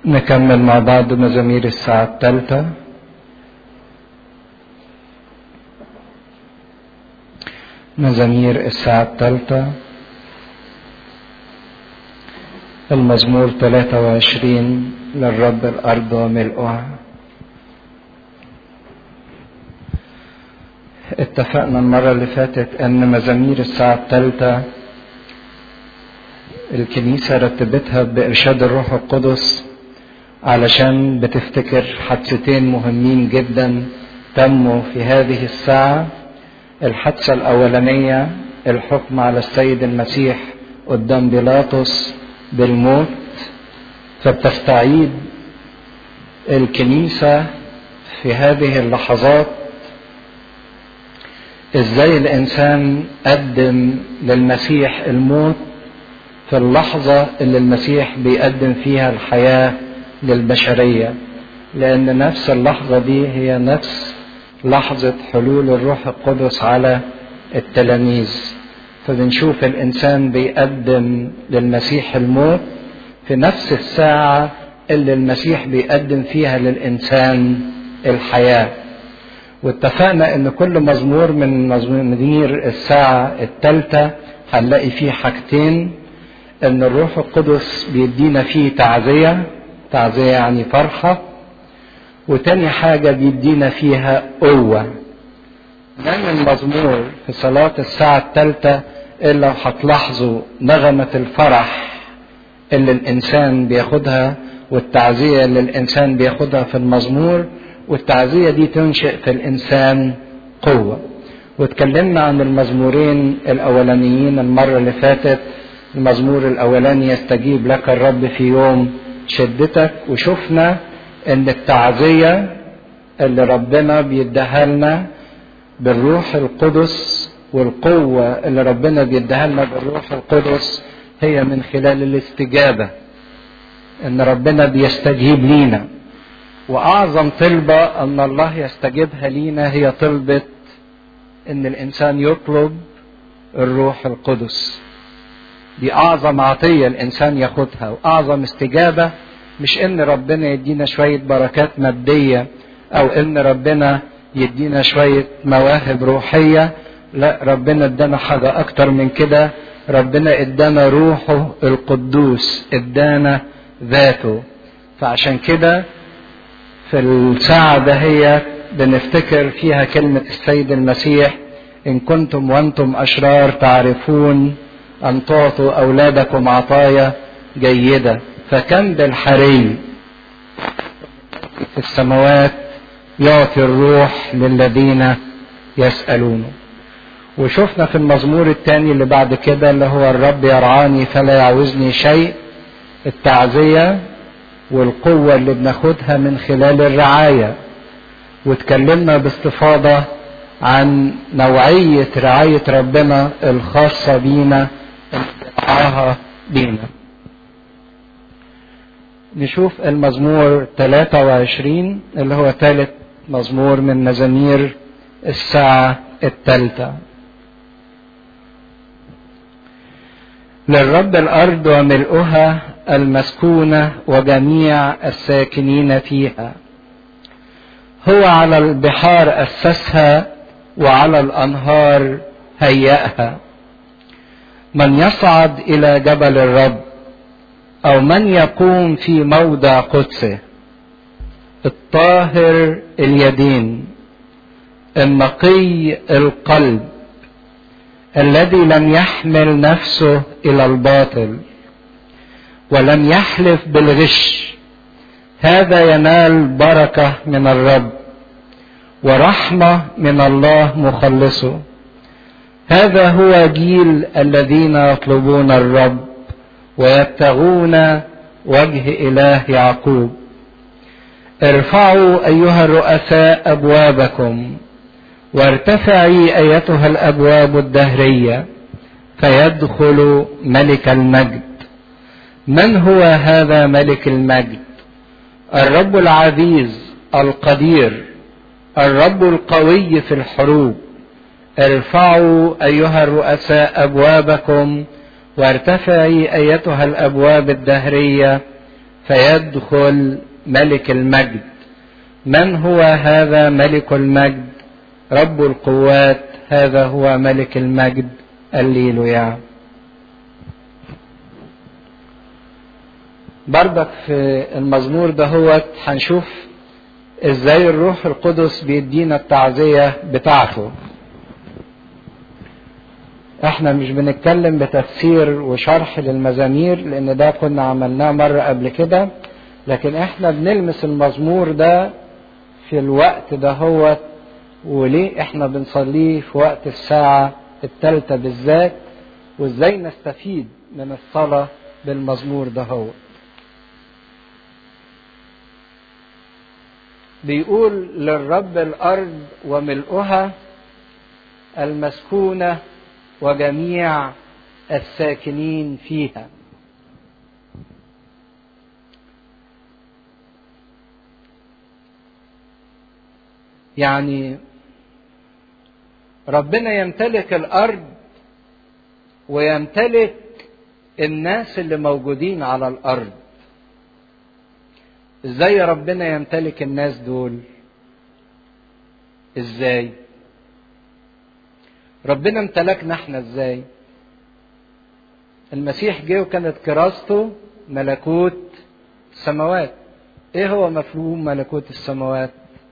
نكمل مع بعض مزامير الساعة الثالثة مزامير الساعة الثالثة المزمور 23 للرب الأرض وملؤها اتفقنا المرة اللي فاتت أن مزامير الساعة الثالثة الكنيسة رتبتها بإرشاد الروح القدس علشان بتفتكر حادثتين مهمين جدا تموا في هذه الساعة الحادثة الأولانية الحكم على السيد المسيح قدام بيلاطس بالموت فبتستعيد الكنيسة في هذه اللحظات ازاي الانسان قدم للمسيح الموت في اللحظة اللي المسيح بيقدم فيها الحياة للبشرية لأن نفس اللحظة دي هي نفس لحظة حلول الروح القدس على التلاميذ فبنشوف الإنسان بيقدم للمسيح الموت في نفس الساعة اللي المسيح بيقدم فيها للإنسان الحياة واتفقنا ان كل مزمور من مزامير الساعة الثالثة هنلاقي فيه حاجتين ان الروح القدس بيدينا فيه تعزية تعزية يعني فرحة وتاني حاجة بيدينا فيها قوة من المزمور في صلاة الساعة الثالثة إلا لو هتلاحظوا نغمة الفرح اللي الإنسان بياخدها والتعزية اللي الإنسان بياخدها في المزمور والتعزية دي تنشئ في الإنسان قوة واتكلمنا عن المزمورين الأولانيين المرة اللي فاتت المزمور الأولاني يستجيب لك الرب في يوم شدتك وشفنا ان التعزية اللي ربنا بيديها لنا بالروح القدس والقوة اللي ربنا بيديها لنا بالروح القدس هي من خلال الاستجابة ان ربنا بيستجيب لينا واعظم طلبة ان الله يستجيبها لينا هي طلبة ان الانسان يطلب الروح القدس دي اعظم عطية الانسان ياخدها واعظم استجابة مش ان ربنا يدينا شوية بركات مادية او ان ربنا يدينا شوية مواهب روحية لا ربنا ادانا حاجة اكتر من كده ربنا ادانا روحه القدوس ادانا ذاته فعشان كده في الساعة دهية بنفتكر فيها كلمة السيد المسيح إن كنتم وأنتم أشرار تعرفون أن تعطوا أولادكم عطايا جيدة فكم بالحري في السماوات يعطي الروح للذين يسألونه وشفنا في المزمور الثاني اللي بعد كده اللي هو الرب يرعاني فلا يعوزني شيء التعزية والقوة اللي بناخدها من خلال الرعاية واتكلمنا باستفاضة عن نوعية رعاية ربنا الخاصة بينا اللي بينا نشوف المزمور 23 اللي هو ثالث مزمور من مزامير الساعة الثالثة للرب الأرض وملؤها المسكونة وجميع الساكنين فيها هو على البحار أسسها وعلى الأنهار هيأها من يصعد إلى جبل الرب أو من يقوم في موضع قدسه الطاهر اليدين النقي القلب الذي لم يحمل نفسه إلى الباطل ولم يحلف بالغش هذا ينال بركة من الرب ورحمة من الله مخلصه هذا هو جيل الذين يطلبون الرب ويبتغون وجه إله يعقوب ارفعوا أيها الرؤساء أبوابكم وارتفعي أيتها الأبواب الدهرية فيدخل ملك المجد من هو هذا ملك المجد الرب العزيز القدير الرب القوي في الحروب ارفعوا ايها الرؤساء ابوابكم وارتفعي ايتها الابواب الدهريه فيدخل ملك المجد من هو هذا ملك المجد رب القوات هذا هو ملك المجد الليلويا بردك في المزمور دهوت هنشوف ازاي الروح القدس بيدينا التعزية بتاعته احنا مش بنتكلم بتفسير وشرح للمزامير لان ده كنا عملناه مرة قبل كده لكن احنا بنلمس المزمور ده في الوقت ده هو وليه احنا بنصليه في وقت الساعة الثالثة بالذات وازاي نستفيد من الصلاة بالمزمور ده هو بيقول للرب الارض وملؤها المسكونه وجميع الساكنين فيها يعني ربنا يمتلك الارض ويمتلك الناس اللي موجودين على الارض ازاي ربنا يمتلك الناس دول ازاي ربنا امتلكنا احنا ازاي المسيح جه وكانت كراسته ملكوت السماوات ايه هو مفهوم ملكوت السماوات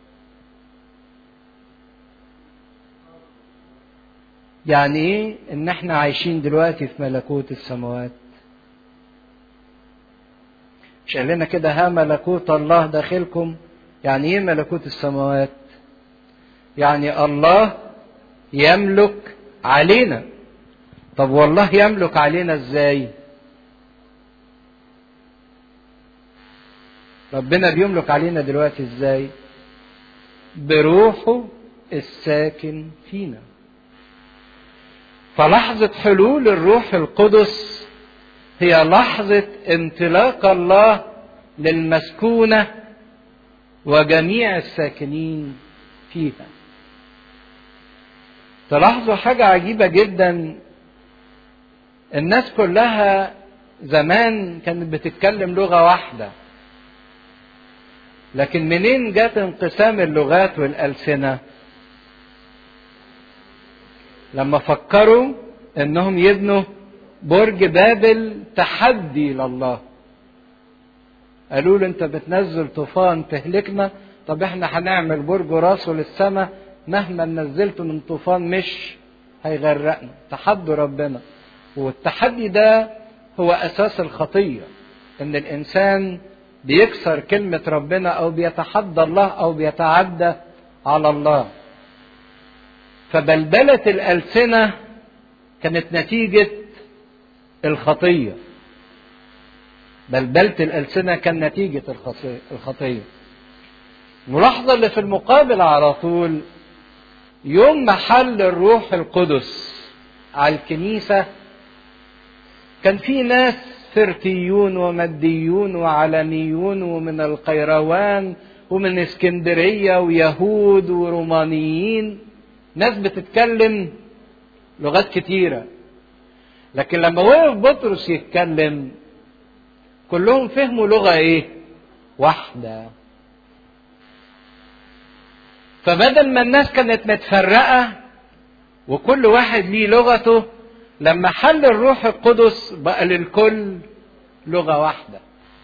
يعني ايه ان احنا عايشين دلوقتي في ملكوت السماوات مش قال لنا كده ها ملكوت الله داخلكم يعني ايه ملكوت السماوات يعني الله يملك علينا طب والله يملك علينا ازاي ربنا بيملك علينا دلوقتي ازاي بروحه الساكن فينا فلحظة حلول الروح القدس هي لحظة انطلاق الله للمسكونة وجميع الساكنين فيها. تلاحظوا حاجة عجيبة جدا الناس كلها زمان كانت بتتكلم لغة واحدة. لكن منين جت انقسام اللغات والألسنة؟ لما فكروا انهم يبنوا برج بابل تحدي لله قالوا له انت بتنزل طوفان تهلكنا طب احنا هنعمل برج راسه للسماء مهما نزلته من طوفان مش هيغرقنا تحدوا ربنا والتحدي ده هو اساس الخطيه ان الانسان بيكسر كلمه ربنا او بيتحدى الله او بيتعدى على الله فبلبله الالسنه كانت نتيجه الخطية بلبلة الألسنة كان نتيجة الخطية الملاحظة اللي في المقابل على طول يوم ما حل الروح القدس على الكنيسة كان في ناس فرتيون ومديون وعلنيون ومن القيروان ومن اسكندرية ويهود ورومانيين ناس بتتكلم لغات كتيره لكن لما وقف بطرس يتكلم كلهم فهموا لغة ايه؟ واحدة. فبدل ما الناس كانت متفرقة وكل واحد ليه لغته لما حل الروح القدس بقى للكل لغة واحدة.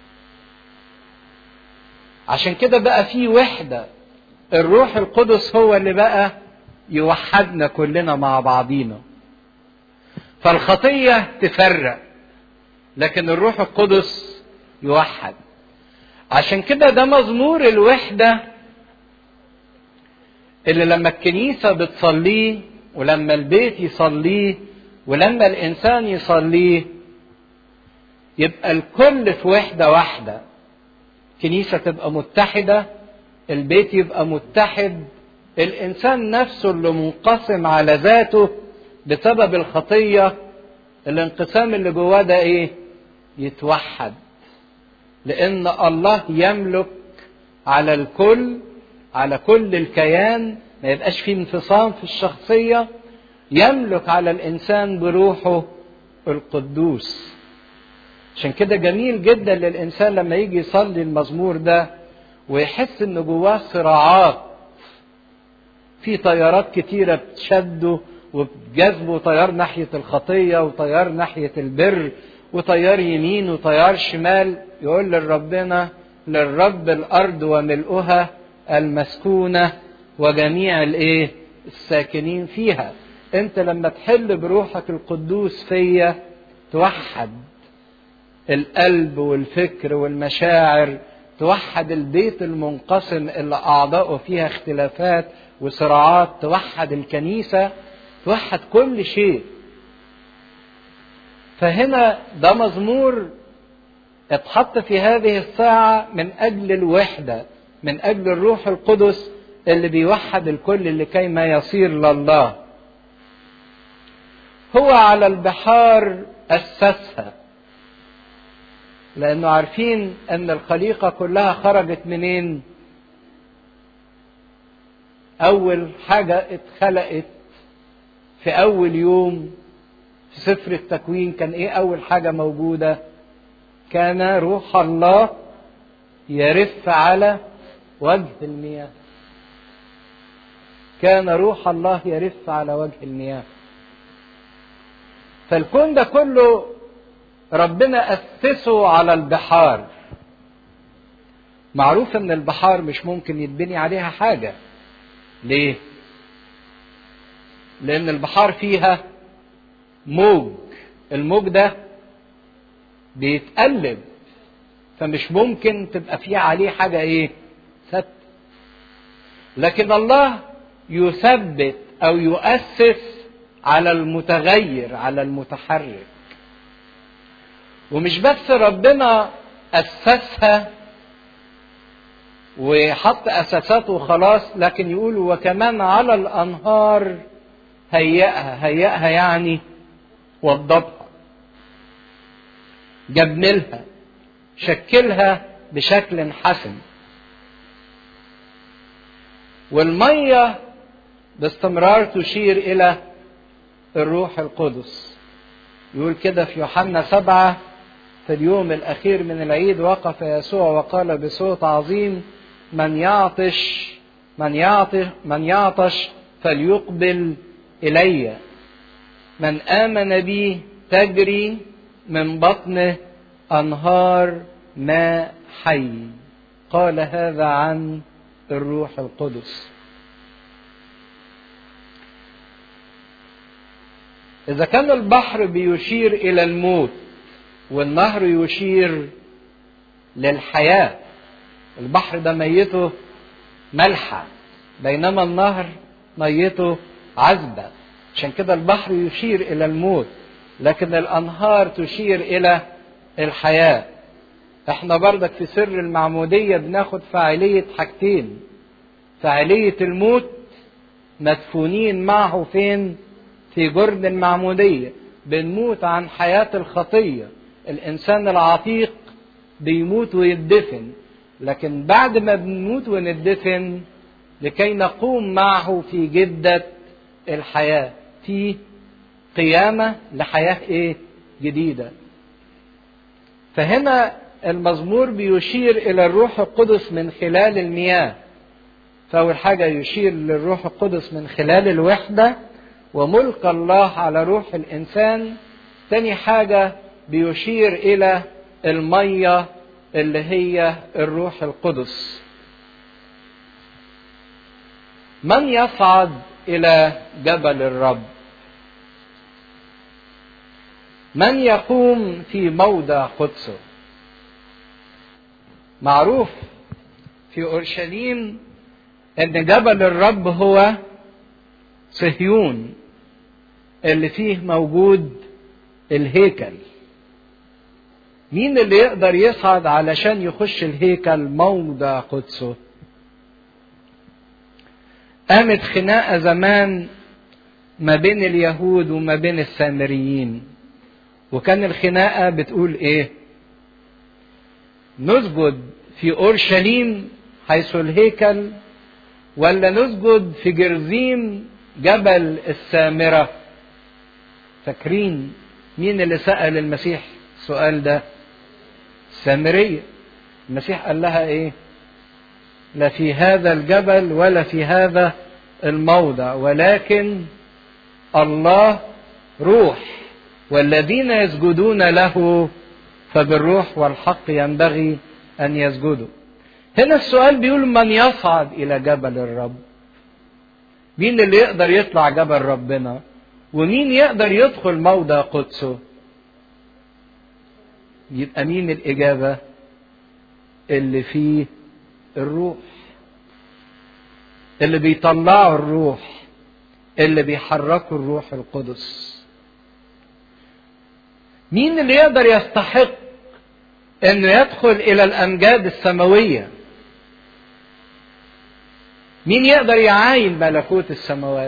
عشان كده بقى في وحدة الروح القدس هو اللي بقى يوحدنا كلنا مع بعضينا. فالخطية تفرق لكن الروح القدس يوحد عشان كده ده مزمور الوحدة اللي لما الكنيسة بتصليه ولما البيت يصليه ولما الإنسان يصليه يبقى الكل في وحدة واحدة كنيسة تبقى متحدة البيت يبقى متحد الإنسان نفسه اللي منقسم على ذاته بسبب الخطية الانقسام اللي جواه ده ايه؟ يتوحد. لأن الله يملك على الكل على كل الكيان ما يبقاش فيه انفصام في الشخصية يملك على الإنسان بروحه القدوس. عشان كده جميل جدا للإنسان لما يجي يصلي المزمور ده ويحس إن جواه صراعات في تيارات كتيرة بتشده وبتجذبه تيار ناحية الخطية وتيار ناحية البر وتيار يمين وتيار شمال يقول لربنا للرب الأرض وملؤها المسكونة وجميع الايه الساكنين فيها انت لما تحل بروحك القدوس فيا توحد القلب والفكر والمشاعر توحد البيت المنقسم اللي اعضائه فيها اختلافات وصراعات توحد الكنيسه توحد كل شيء فهنا ده مزمور اتحط في هذه الساعه من اجل الوحده من اجل الروح القدس اللي بيوحد الكل لكي ما يصير لله هو على البحار اسسها لانه عارفين ان الخليقه كلها خرجت منين اول حاجه اتخلقت في اول يوم في سفر التكوين كان ايه اول حاجه موجوده كان روح الله يرف على وجه المياه كان روح الله يرف على وجه المياه فالكون ده كله ربنا أسسه على البحار معروف ان البحار مش ممكن يتبني عليها حاجة ليه لان البحار فيها موج الموج ده بيتقلب فمش ممكن تبقى فيه عليه حاجة ايه ثابتة لكن الله يثبت او يؤسس على المتغير على المتحرك ومش بس ربنا اسسها وحط اساساته وخلاص لكن يقول وكمان على الانهار هيئها هيئها يعني وضبها جملها شكلها بشكل حسن والميه باستمرار تشير الى الروح القدس يقول كده في يوحنا سبعة في اليوم الأخير من العيد وقف يسوع وقال بصوت عظيم من يعطش من يعطش من يعطش فليقبل إلي من آمن بي تجري من بطنه أنهار ماء حي قال هذا عن الروح القدس إذا كان البحر بيشير إلى الموت والنهر يشير للحياة البحر ده ميته ملحة بينما النهر ميته عذبة عشان كده البحر يشير إلى الموت لكن الأنهار تشير إلى الحياة احنا بردك في سر المعمودية بناخد فاعلية حاجتين فاعلية الموت مدفونين معه فين في جرد المعمودية بنموت عن حياة الخطية الإنسان العتيق بيموت ويدفن لكن بعد ما بنموت وندفن لكي نقوم معه في جدة الحياة في قيامة لحياة ايه جديدة فهنا المزمور بيشير إلى الروح القدس من خلال المياه فأول حاجة يشير للروح القدس من خلال الوحدة وملك الله على روح الإنسان تاني حاجة بيشير إلى المية اللي هي الروح القدس من يصعد إلى جبل الرب من يقوم في موضع قدسه معروف في اورشليم ان جبل الرب هو صهيون اللي فيه موجود الهيكل مين اللي يقدر يصعد علشان يخش الهيكل موضع قدسه قامت خناقه زمان ما بين اليهود وما بين السامريين وكان الخناقه بتقول ايه نسجد في اورشليم حيث الهيكل ولا نسجد في جرزيم جبل السامره فاكرين مين اللي سال المسيح السؤال ده السامرية المسيح قال لها ايه لا في هذا الجبل ولا في هذا الموضع ولكن الله روح والذين يسجدون له فبالروح والحق ينبغي ان يسجدوا هنا السؤال بيقول من يصعد الى جبل الرب مين اللي يقدر يطلع جبل ربنا ومين يقدر يدخل موضع قدسه يبقى مين الاجابه اللي فيه الروح اللي بيطلعوا الروح اللي بيحركوا الروح القدس مين اللي يقدر يستحق انه يدخل الى الامجاد السماويه مين يقدر يعاين ملكوت السماوات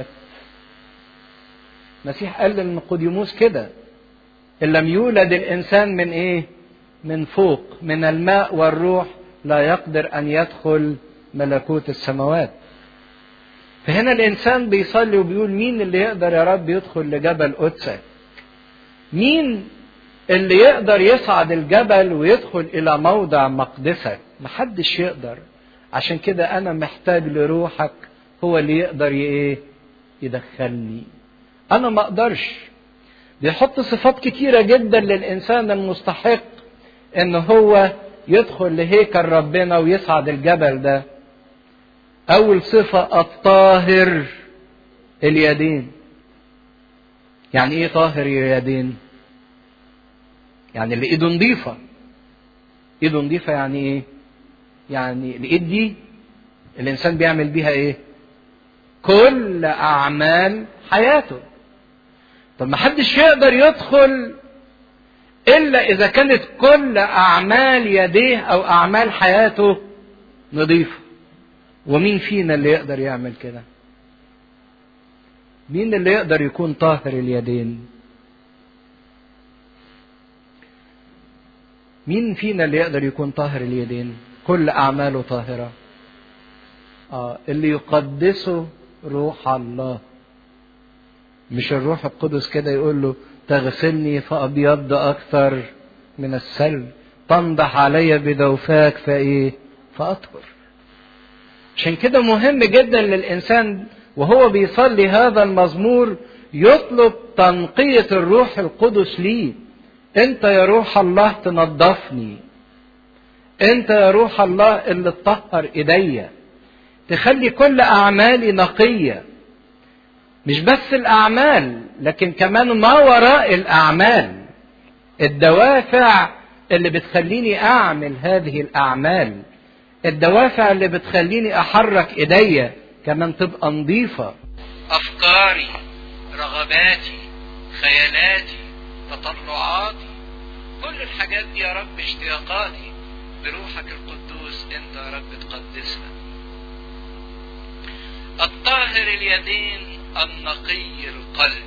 المسيح قال لنقوديموس كده ان لم يولد الانسان من ايه من فوق من الماء والروح لا يقدر ان يدخل ملكوت السماوات فهنا الانسان بيصلي وبيقول مين اللي يقدر يا رب يدخل لجبل قدسك مين اللي يقدر يصعد الجبل ويدخل الى موضع مقدسك محدش يقدر عشان كده انا محتاج لروحك هو اللي يقدر ايه يدخلني انا ما اقدرش بيحط صفات كتيرة جدا للانسان المستحق ان هو يدخل لهيكل ربنا ويصعد الجبل ده اول صفة الطاهر اليدين يعني ايه طاهر اليدين يعني اللي ايده نظيفة ايده نظيفة يعني ايه يعني الايد دي الانسان بيعمل بيها ايه كل اعمال حياته طب ما حدش يقدر يدخل الا اذا كانت كل اعمال يديه او اعمال حياته نظيفه ومين فينا اللي يقدر يعمل كده مين اللي يقدر يكون طاهر اليدين مين فينا اللي يقدر يكون طاهر اليدين كل اعماله طاهره اه اللي يقدسه روح الله مش الروح القدس كده يقول له تغسلني فابيض اكثر من السلب تنضح علي بدوفاك فايه فاطهر عشان كده مهم جدا للانسان وهو بيصلي هذا المزمور يطلب تنقية الروح القدس ليه انت يا روح الله تنظفني انت يا روح الله اللي تطهر ايديا تخلي كل اعمالي نقيه مش بس الاعمال لكن كمان ما وراء الاعمال الدوافع اللي بتخليني اعمل هذه الاعمال الدوافع اللي بتخليني احرك ايديا كمان تبقى نظيفه افكاري رغباتي خيالاتي تطلعاتي كل الحاجات دي يا رب اشتياقاتي بروحك القدوس انت يا رب تقدسها الطاهر اليدين النقي القلب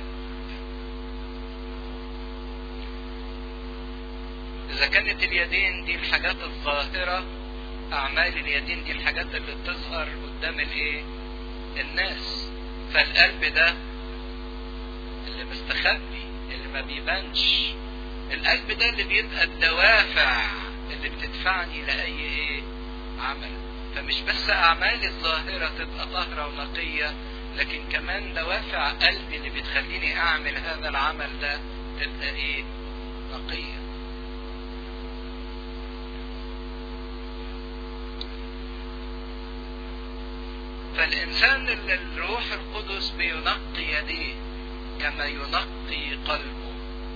اذا كانت اليدين دي الحاجات الظاهرة اعمال اليدين دي الحاجات اللي بتظهر قدام الايه الناس فالقلب ده اللي مستخبي اللي ما بيبانش القلب ده اللي بيبقى الدوافع اللي بتدفعني لاي ايه عمل فمش بس اعمالي الظاهره تبقى طاهره ونقيه لكن كمان دوافع قلبي اللي بتخليني اعمل هذا العمل ده تبقى ايه نقيه فالانسان اللي الروح القدس بينقي يديه كما ينقي قلبه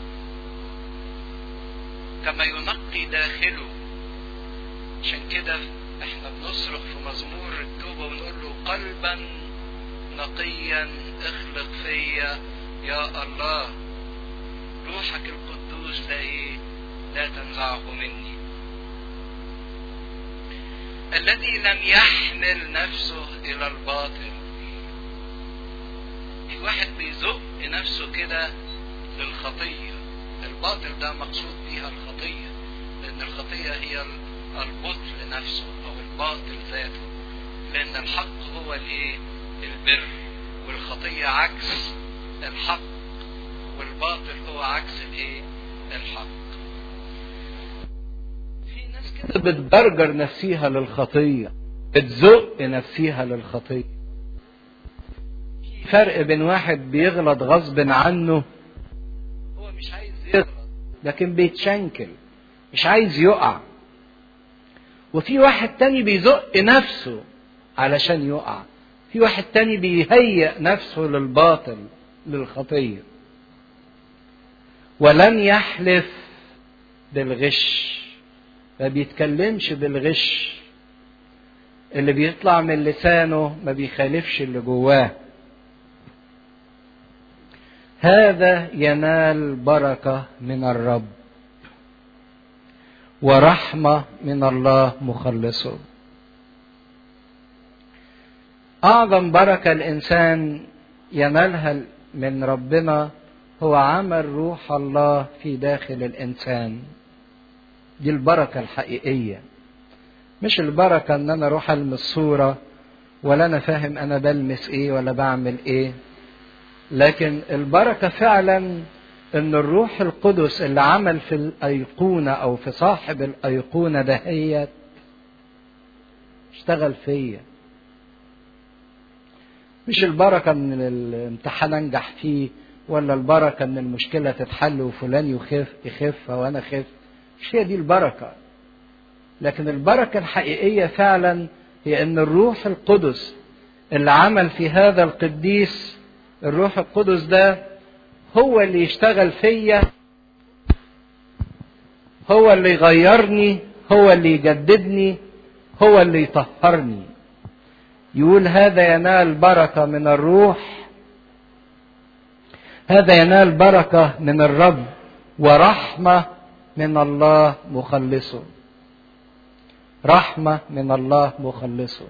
كما ينقي داخله عشان كده احنا بنصرخ في مزمور التوبة ونقول له قلبا نقيا اخلق فيا يا الله روحك القدوس ده ايه لا تنزعه مني الذي لم يحمل نفسه الى الباطل في واحد بيزق نفسه كده للخطية الباطل ده مقصود بيها الخطية لان الخطية هي البطل نفسه او الباطل ذاته لان الحق هو الايه البر والخطية عكس الحق والباطل هو عكس الايه الحق في كده بتجرجر نفسيها للخطية بتزق نفسيها للخطية في فرق بين واحد بيغلط غصب عنه هو مش عايز يغلط لكن بيتشنكل مش عايز يقع وفي واحد تاني بيزق نفسه علشان يقع في واحد تاني بيهيئ نفسه للباطل للخطية ولن يحلف بالغش ما بيتكلمش بالغش اللي بيطلع من لسانه ما بيخالفش اللي جواه هذا ينال بركة من الرب ورحمة من الله مخلصه أعظم بركة الإنسان ينالها من ربنا هو عمل روح الله في داخل الإنسان دي البركة الحقيقية مش البركة إن أنا أروح ألمس صورة ولا أنا فاهم أنا بلمس إيه ولا بعمل إيه لكن البركة فعلا إن الروح القدس اللي عمل في الأيقونة أو في صاحب الأيقونة دهيت اشتغل فيا مش البركة من الامتحان أنجح فيه ولا البركة ان المشكلة تتحل وفلان يخف يخف وانا خف مش هي دي البركة لكن البركة الحقيقية فعلا هي ان الروح القدس اللي عمل في هذا القديس الروح القدس ده هو اللي يشتغل فيا هو اللي يغيرني هو اللي يجددني هو اللي يطهرني يقول هذا ينال بركة من الروح هذا ينال بركة من الرب ورحمة من الله مخلصه رحمة من الله مخلصه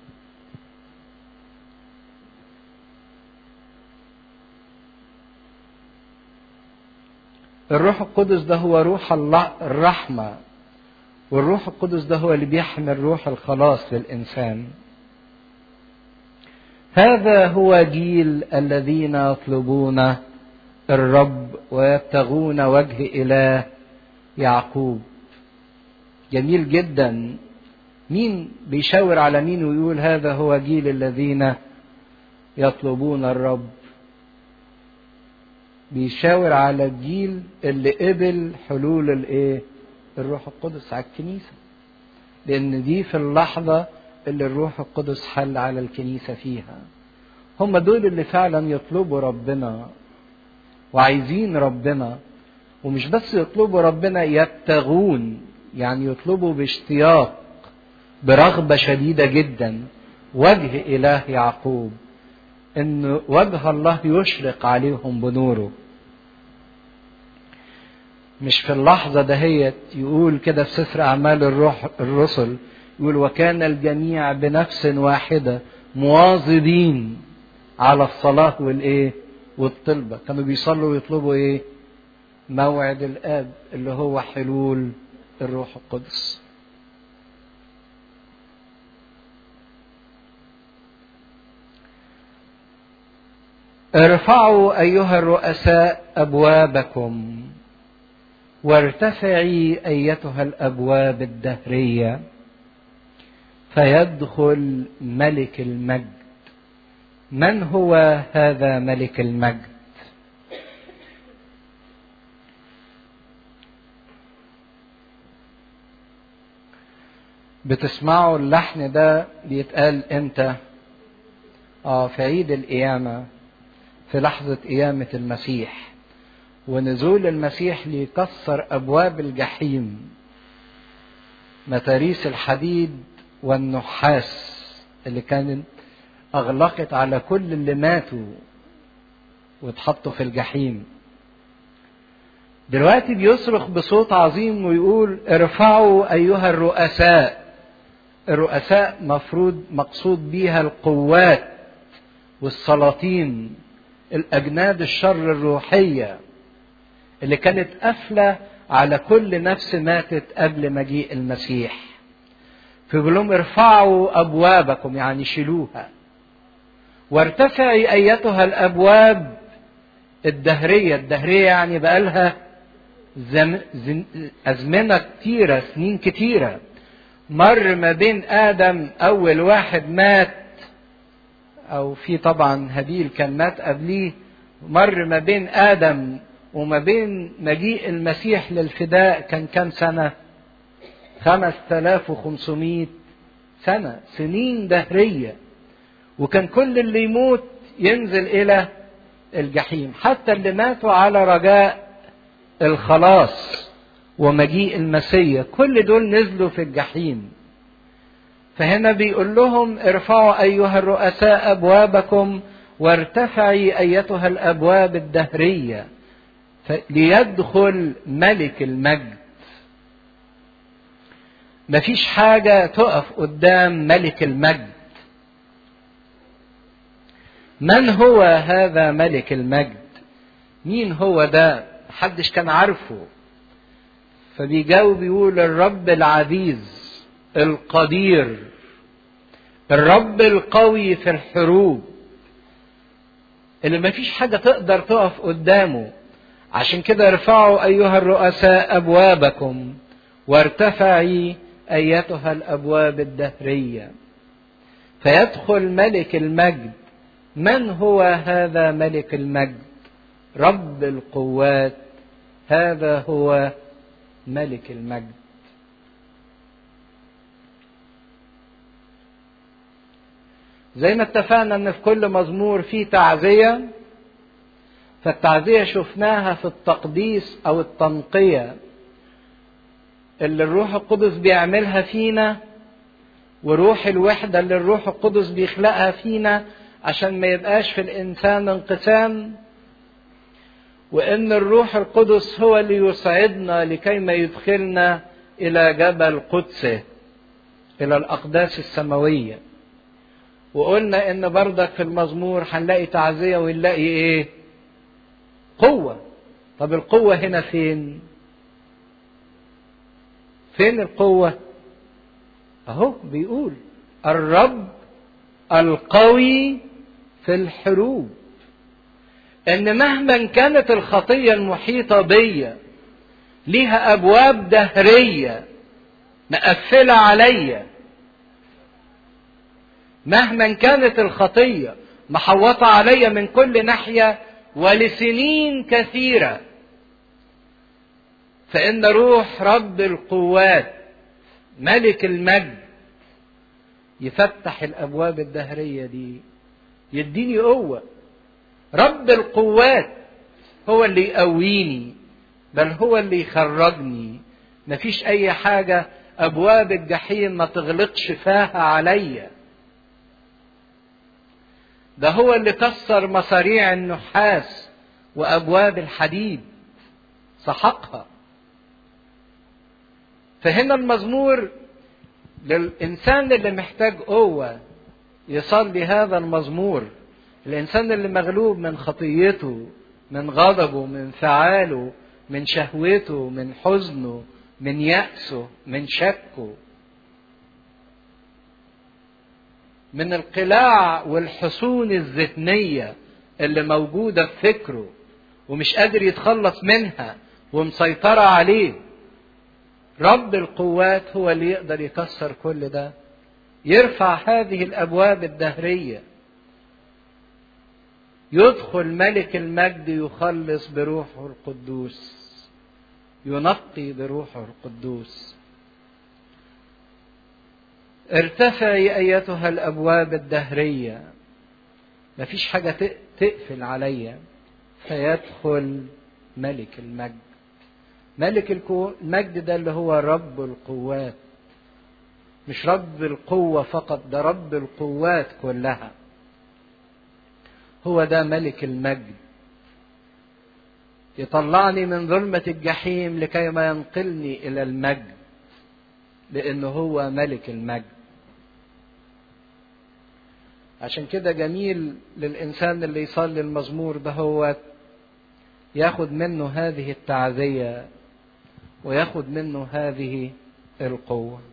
الروح القدس ده هو روح الله الرحمة والروح القدس ده هو اللي بيحمل روح الخلاص للإنسان هذا هو جيل الذين يطلبون الرب ويبتغون وجه إله يعقوب جميل جدا مين بيشاور على مين ويقول هذا هو جيل الذين يطلبون الرب بيشاور على الجيل اللي قبل حلول الايه الروح القدس على الكنيسه لان دي في اللحظه اللي الروح القدس حل على الكنيسه فيها هم دول اللي فعلا يطلبوا ربنا وعايزين ربنا ومش بس يطلبوا ربنا يبتغون يعني يطلبوا باشتياق برغبه شديده جدا وجه اله يعقوب ان وجه الله يشرق عليهم بنوره مش في اللحظة دهيت يقول كده في سفر أعمال الروح الرسل يقول وكان الجميع بنفس واحدة مواظبين على الصلاة والإيه والطلبة كانوا بيصلوا ويطلبوا إيه موعد الآب اللي هو حلول الروح القدس ارفعوا ايها الرؤساء ابوابكم وارتفعي ايتها الابواب الدهريه فيدخل ملك المجد من هو هذا ملك المجد بتسمعوا اللحن ده بيتقال امتى اه في عيد القيامه في لحظة قيامة المسيح ونزول المسيح ليكسر أبواب الجحيم متاريس الحديد والنحاس اللي كانت أغلقت على كل اللي ماتوا واتحطوا في الجحيم دلوقتي بيصرخ بصوت عظيم ويقول ارفعوا أيها الرؤساء الرؤساء مفروض مقصود بيها القوات والسلاطين الأجناد الشر الروحية اللي كانت قافلة على كل نفس ماتت قبل مجيء المسيح فبيقول لهم ارفعوا أبوابكم يعني شيلوها وارتفعي أيتها الأبواب الدهرية الدهرية يعني بقالها زم... زن... أزمنة كتيرة سنين كتيرة مر ما بين آدم أول واحد مات أو في طبعا هابيل كان مات قبليه مر ما بين آدم وما بين مجيء المسيح للفداء كان كام سنة؟ 5500 سنة سنين دهرية وكان كل اللي يموت ينزل إلى الجحيم حتى اللي ماتوا على رجاء الخلاص ومجيء المسيح كل دول نزلوا في الجحيم فهنا بيقول لهم ارفعوا أيها الرؤساء أبوابكم وارتفعي أيتها الأبواب الدهرية ليدخل ملك المجد مفيش حاجة تقف قدام ملك المجد من هو هذا ملك المجد مين هو ده محدش كان عارفه فبيجاوب يقول الرب العزيز القدير الرب القوي في الحروب اللي مفيش حاجة تقدر تقف قدامه عشان كده ارفعوا أيها الرؤساء أبوابكم وارتفعي أيتها الأبواب الدهرية فيدخل ملك المجد من هو هذا ملك المجد رب القوات هذا هو ملك المجد زي ما اتفقنا ان في كل مزمور في تعزيه فالتعزيه شفناها في التقديس او التنقيه اللي الروح القدس بيعملها فينا وروح الوحده اللي الروح القدس بيخلقها فينا عشان ما يبقاش في الانسان انقسام وان الروح القدس هو اللي يسعدنا لكي ما يدخلنا الى جبل قدسه الى الاقداس السماويه وقلنا ان بردك في المزمور هنلاقي تعزيه ونلاقي ايه قوه طب القوه هنا فين فين القوه اهو بيقول الرب القوي في الحروب ان مهما كانت الخطيه المحيطه بيا ليها ابواب دهريه مقفله عليا مهما كانت الخطيه محوطه عليا من كل ناحيه ولسنين كثيره فان روح رب القوات ملك المجد يفتح الابواب الدهريه دي يديني قوه رب القوات هو اللي يقويني بل هو اللي يخرجني مفيش اي حاجه ابواب الجحيم ما تغلقش فاها عليا ده هو اللي كسر مصاريع النحاس وابواب الحديد سحقها فهنا المزمور للانسان اللي محتاج قوه يصلي هذا المزمور الانسان اللي مغلوب من خطيته من غضبه من انفعاله من شهوته من حزنه من يأسه من شكه من القلاع والحصون الذهنية اللي موجودة في فكره ومش قادر يتخلص منها ومسيطرة عليه رب القوات هو اللي يقدر يكسر كل ده يرفع هذه الأبواب الدهرية يدخل ملك المجد يخلص بروحه القدوس ينقي بروحه القدوس ارتفعي ايتها الابواب الدهريه مفيش حاجه تقفل عليا فيدخل ملك المجد ملك المجد ده اللي هو رب القوات مش رب القوه فقط ده رب القوات كلها هو ده ملك المجد يطلعني من ظلمة الجحيم لكي ما ينقلني إلى المجد لأنه هو ملك المجد عشان كده جميل للإنسان اللي يصلي المزمور ده هو ياخد منه هذه التعزية وياخد منه هذه القوة